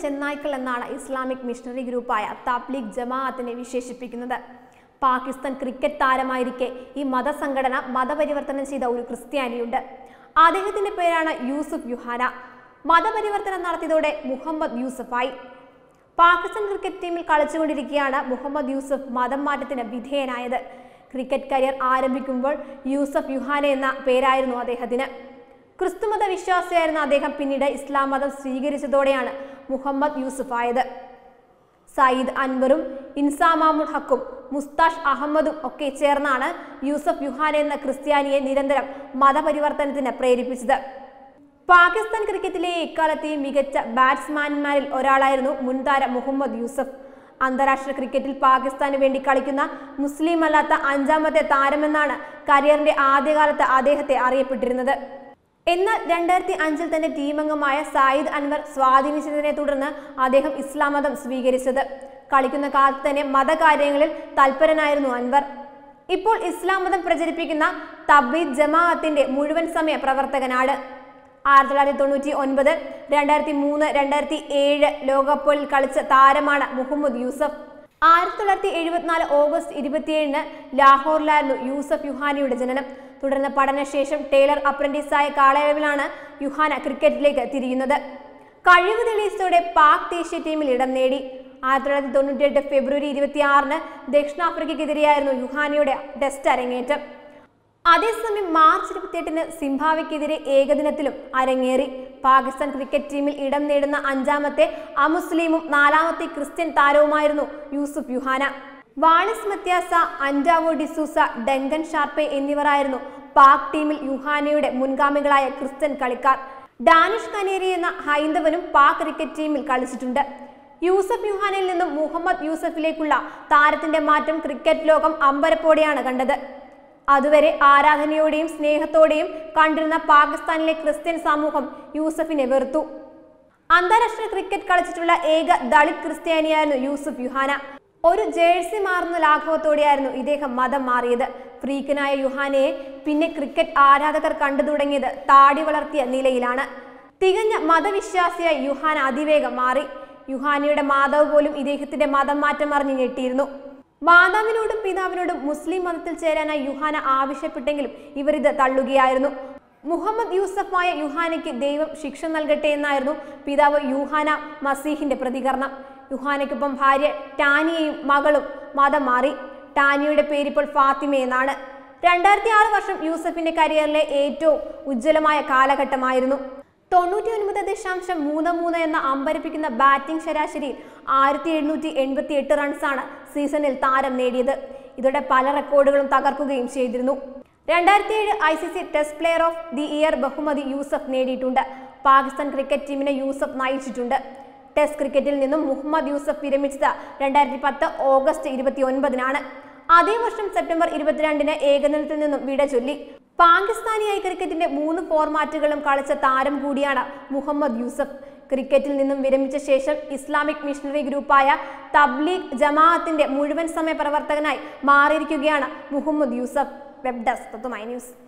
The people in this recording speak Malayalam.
ചെന്നായ്ക്കൾ എന്നാണ് ഇസ്ലാമിക് മിഷണറി ഗ്രൂപ്പായ തബ്ലീഗ് ജമാഅത്തിനെ വിശേഷിപ്പിക്കുന്നത് പാകിസ്ഥാൻ ക്രിക്കറ്റ് താരമായിരിക്കെ ഈ മതസംഘടന മതപരിവർത്തനം ചെയ്ത ഒരു ക്രിസ്ത്യാനിയുണ്ട് അദ്ദേഹത്തിന്റെ പേരാണ് യൂസുഫ് യുഹാന മതപരിവർത്തനം നടത്തിയതോടെ മുഹമ്മദ് യൂസഫായി പാകിസ്ഥാൻ ക്രിക്കറ്റ് ടീമിൽ കളിച്ചുകൊണ്ടിരിക്കെയാണ് മുഹമ്മദ് യൂസഫ് മതം മാറ്റത്തിന് വിധേയനായത് ക്രിക്കറ്റ് കരിയർ ആരംഭിക്കുമ്പോൾ യൂസഫ് യുഹാന എന്ന പേരായിരുന്നു അദ്ദേഹത്തിന് ക്രിസ്തുമത വിശ്വാസിയായിരുന്ന അദ്ദേഹം പിന്നീട് ഇസ്ലാം മതം സ്വീകരിച്ചതോടെയാണ് മുഹമ്മദ് യൂസഫ് ആയത് സയ്യിദ് അൻവറും ഇൻസാമാമുൽ ഹക്കും മുസ്താഷ് അഹമ്മദും ഒക്കെ ചേർന്നാണ് യൂസഫ് യുഹാന എന്ന ക്രിസ്ത്യാനിയെ നിരന്തരം മതപരിവർത്തനത്തിന് പ്രേരിപ്പിച്ചത് പാകിസ്ഥാൻ ക്രിക്കറ്റിലെ എക്കാലത്തെയും മികച്ച ബാറ്റ്സ്മാൻമാരിൽ ഒരാളായിരുന്നു മുൻതാരം മുഹമ്മദ് യൂസഫ് അന്താരാഷ്ട്ര ക്രിക്കറ്റിൽ പാകിസ്ഥാന് വേണ്ടി കളിക്കുന്ന മുസ്ലിം അല്ലാത്ത അഞ്ചാമത്തെ താരമെന്നാണ് കരിയറിന്റെ ആദ്യകാലത്ത് അദ്ദേഹത്തെ അറിയപ്പെട്ടിരുന്നത് എന്നാൽ രണ്ടായിരത്തി അഞ്ചിൽ തന്റെ ടീമംഗമായ സായിദ് അൻവർ സ്വാധീനിച്ചതിനെ തുടർന്ന് അദ്ദേഹം ഇസ്ലാം മതം സ്വീകരിച്ചത് കളിക്കുന്ന കാലത്ത് തന്നെ മതകാര്യങ്ങളിൽ തൽപരനായിരുന്നു അൻവർ ഇപ്പോൾ ഇസ്ലാം മതം പ്രചരിപ്പിക്കുന്ന തബ്ലീദ് ജമാഅത്തിന്റെ മുഴുവൻ സമയ പ്രവർത്തകനാണ് ആയിരത്തി തൊള്ളായിരത്തി തൊണ്ണൂറ്റി ഒൻപത് രണ്ടായിരത്തി മൂന്ന് രണ്ടായിരത്തി ഏഴ് ലോകകപ്പിൽ കളിച്ച താരമാണ് മുഹമ്മദ് യൂസഫ് ആയിരത്തി തൊള്ളായിരത്തി എഴുപത്തിനാല് ഓഗസ്റ്റ് ഇരുപത്തിയേഴിന് ലാഹോറിലായിരുന്നു യൂസഫ് യുഹാനയുടെ ജനനം തുടർന്ന് പഠനശേഷം ടൈലർ അപ്രന്റീസായ കാലയളവിലാണ് യുഹാന ക്രിക്കറ്റിലേക്ക് തിരിയുന്നത് കഴിവ് തെളിയിച്ചതോടെ പാക് ദേശീയ ടീമിൽ ഇടം നേടി ആയിരത്തി തൊള്ളായിരത്തി തൊണ്ണൂറ്റിയെട്ട് ഫെബ്രുവരി ഇരുപത്തിയാറിന് ദക്ഷിണാഫ്രിക്കയ്ക്കെതിരെയായിരുന്നു യുഹാനയുടെ ടെസ്റ്റ് അരങ്ങേറ്റം അതേസമയം മാർച്ച് ഇരുപത്തിയെട്ടിന് സിംബാബ്വെക്കെതിരെ ഏകദിനത്തിലും അരങ്ങേറി പാകിസ്ഥാൻ ക്രിക്കറ്റ് ടീമിൽ ഇടം നേടുന്ന അഞ്ചാമത്തെ അമുസ്ലിമും നാലാമത്തെ ക്രിസ്ത്യൻ താരവുമായിരുന്നു യൂസുഫ് യുഹാന വാളിസ് മത്യാസ അൻഡാവോ ഡിസൂസ ഡങ്കൻ ഷാർപ്പെ എന്നിവരായിരുന്നു പാക് ടീമിൽ യുഹാനയുടെ മുൻഗാമികളായ ക്രിസ്ത്യൻ കളിക്കാർ ഡാനിഷ് കനേരി എന്ന ഹൈന്ദവനും പാക് ക്രിക്കറ്റ് ടീമിൽ കളിച്ചിട്ടുണ്ട് യൂസഫ് യുഹാനയിൽ നിന്നും മുഹമ്മദ് യൂസഫിലേക്കുള്ള താരത്തിന്റെ മാറ്റം ക്രിക്കറ്റ് ലോകം അമ്പരപ്പോടെയാണ് കണ്ടത് അതുവരെ ആരാധനയോടെയും സ്നേഹത്തോടെയും കണ്ടിരുന്ന പാകിസ്ഥാനിലെ ക്രിസ്ത്യൻ സമൂഹം യൂസഫിനെ വെറുത്തു അന്താരാഷ്ട്ര ക്രിക്കറ്റ് കളിച്ചിട്ടുള്ള ഏക ദളിത് ക്രിസ്ത്യാനിയായിരുന്നു യൂസുഫ് യുഹാന ഒരു ജേഴ്സി മാറുന്ന ലാഘവത്തോടെയായിരുന്നു ഇദ്ദേഹം മതം മാറിയത് ഫ്രീക്കനായ യുഹാനയെ പിന്നെ ക്രിക്കറ്റ് ആരാധകർ കണ്ടു തുടങ്ങിയത് താടി വളർത്തിയ നിലയിലാണ് തികഞ്ഞ മതവിശ്വാസിയായ യുഹാന അതിവേഗം മാറി യുഹാനയുടെ മാതാവ് പോലും ഇദ്ദേഹത്തിന്റെ മതം മാറ്റം അറിഞ്ഞ് ഞെട്ടിയിരുന്നു മാതാവിനോടും പിതാവിനോടും മുസ്ലിം മതത്തിൽ ചേരാനായി യുഹാന ആവശ്യപ്പെട്ടെങ്കിലും ഇവർ ഇത് തള്ളുകയായിരുന്നു മുഹമ്മദ് യൂസഫായ യുഹാനയ്ക്ക് ദൈവം ശിക്ഷ നൽകട്ടെ എന്നായിരുന്നു പിതാവ് യുഹാന മസീഹിന്റെ പ്രതികരണം യുഹാനയ്ക്കൊപ്പം ഭാര്യ ടാനിയയും മകളും മതം മാറി ടാനിയുടെ പേരിപ്പോൾ ഫാത്തിമ എന്നാണ് രണ്ടായിരത്തി ആറ് വർഷം യൂസഫിന്റെ കരിയറിലെ ഏറ്റവും ഉജ്ജ്വലമായ കാലഘട്ടമായിരുന്നു തൊണ്ണൂറ്റി ഒൻപത് ദശാംശം മൂന്ന് മൂന്ന് എന്ന അമ്പരപ്പിക്കുന്ന ബാറ്റിംഗ് ശരാശരിയിൽ ആയിരത്തി എഴുന്നൂറ്റി എൺപത്തി എട്ട് റൺസാണ് സീസണിൽ താരം നേടിയത് ഇതോടെ പല റെക്കോർഡുകളും തകർക്കുകയും ചെയ്തിരുന്നു രണ്ടായിരത്തി ഏഴ് I C C test player of the year ബഹുമതി യൂസഫ് നേടിയിട്ടുണ്ട് പാകിസ്ഥാൻ ക്രിക്കറ്റ് ടീമിനെ യൂസഫ് നയിച്ചിട്ടുണ്ട് ടെസ്റ്റ് ക്രിക്കറ്റിൽ നിന്നും മുഹമ്മദ് യൂസഫ് വിരമിച്ചത് രണ്ടായിരത്തി പത്ത് ഓഗസ്റ്റ് ഇരുപത്തി ഒൻപതിനാണ് അതേ വർഷം സെപ്റ്റംബർ ഇരുപത്തിരണ്ടിന് ഏകദിനത്തിൽ നിന്നും വിട ചൊല്ലി പാകിസ്ഥാനിയായി ക്രിക്കറ്റിന്റെ മൂന്ന് ഫോർമാറ്റുകളും കളിച്ച താരം കൂടിയാണ് മുഹമ്മദ് യൂസഫ് ക്രിക്കറ്റിൽ നിന്നും വിരമിച്ച ശേഷം ഇസ്ലാമിക് മിഷണറി ഗ്രൂപ്പായ തബ്ലീഗ് ജമാഅത്തിന്റെ മുഴുവൻ സമയ പ്രവർത്തകനായി മാറിയിരിക്കുകയാണ് മുഹമ്മദ് യൂസഫ് വെബ് ഡെസ്ക് തത്തുമായി ന്യൂസ്